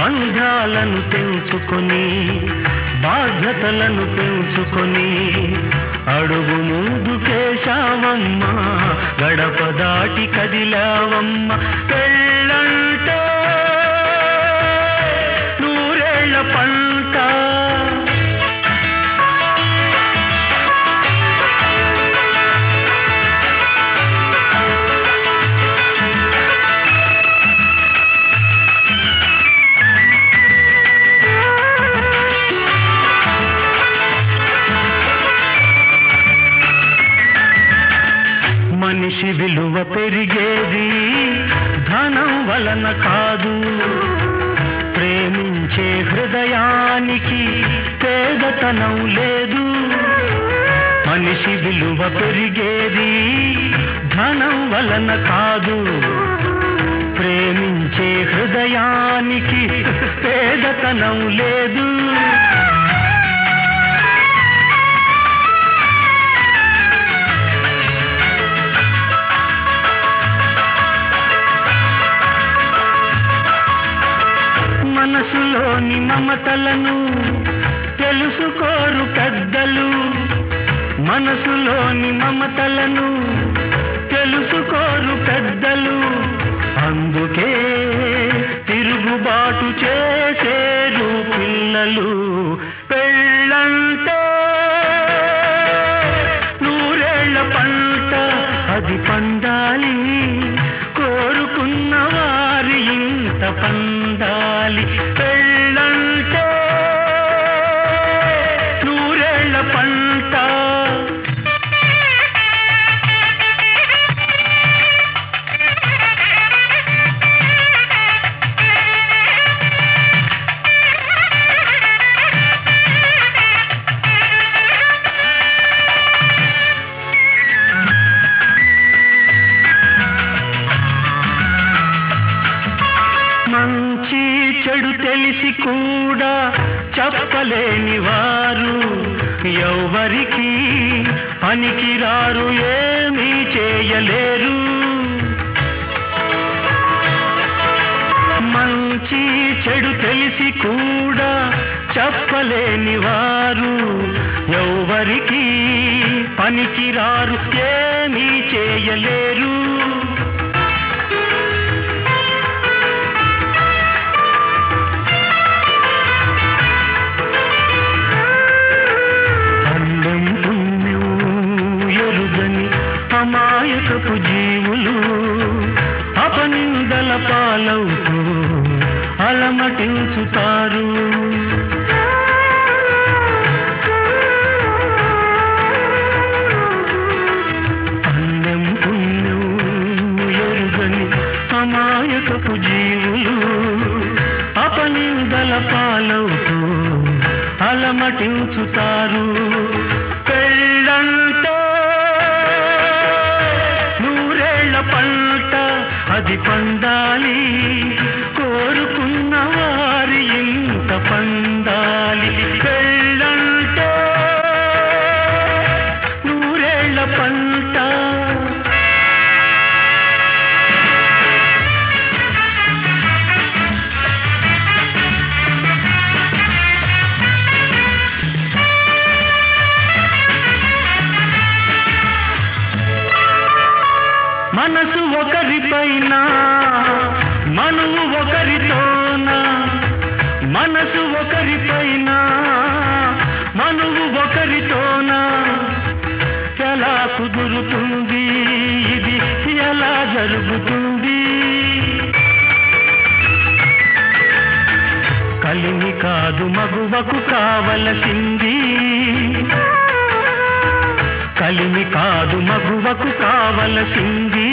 బంధాలను తెంచుకొని బాధ్యతలను పెంచుకొని అడుగు ముందుకేశావమ్మ గడప దాటి కదిలావమ్మ పెళ్ళంటే నూరేళ్ల పంట మనిషి విలువ పెరిగేది ధనం వలన కాదు ప్రేమించే హృదయానికి పేదతనం లేదు మనిషి విలువ పెరిగేది ధనం వలన కాదు ప్రేమించే హృదయానికి పేదతనం లేదు మనసులోని మమతలను తెలుసుకోరు పెద్దలు మనసులోని మమతలను తెలుసుకోరు పెద్దలు అందుకే తిరుగుబాటు చేసేరు పిల్లలు పెళ్ళంటే నూరేళ్ల పంట అది పండాలి కోరుకున్న వారి ఇంత పండాలి పెళ్ళంటే నూరేళ్ల పంట మంచి చెడు తెలిసి కూడా చెప్పలేని వారు ఎవరికి పనికిరారు ఏమీ చేయలేరు మంచి చెడు తెలిసి కూడా చెప్పలేని వారు ఎవరికి పనికిరారు ఏమీ చేయలేరు పుణ్యం పుణ్యం ఎరుగని అమాయకపు జీవులు అపనిందల పాలవుతూ అలమటించుతారు పుణ్యం పుణ్యం ఎరుగని అమాయకపు జీవులు అపనిందల పాలవుతూ అలమటించుతారు పెళ్ళంటే నూరేళ్ల పంట అది పండాలి కోరుకున్న వారి ఇంత పండాలి పెళ్ళంటే నూరేళ్ల పంట మనసు ఒకరిపైన మనువు ఒకరితోన మనసు ఒకరిపైన మనువు ఒకరితోన ఎలా కుదురుతుంది ఇది ఎలా జరుగుతుంది కలిమి కాదు మగువకు కావలసింది కలిమి కాదు మగువకు కావలసింది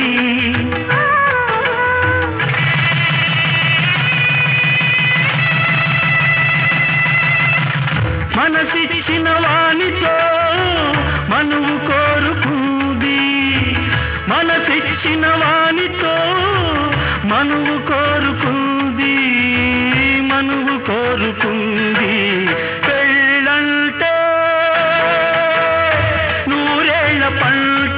మనసిచ్చిన వానితో మనువు కోరుకుంది మనసిచ్చిన వానితో మనువు కోరుకుంది మనువు కోరుకుంది పెళ్ళంటే నూరేళ్ల పంట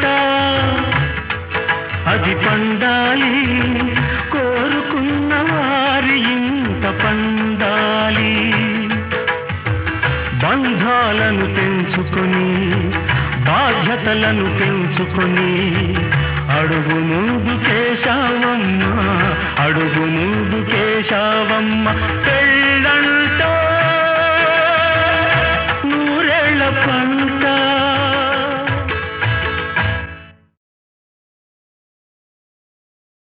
అది పండాలి కోరుకున్న వారి ఇంత పండ బంధాలను పెంచుకొని బాధ్యతలను పెంచుకొని అడుగు ముందు కేశావమ్మ అడుగు ముందు కేశావమ్మ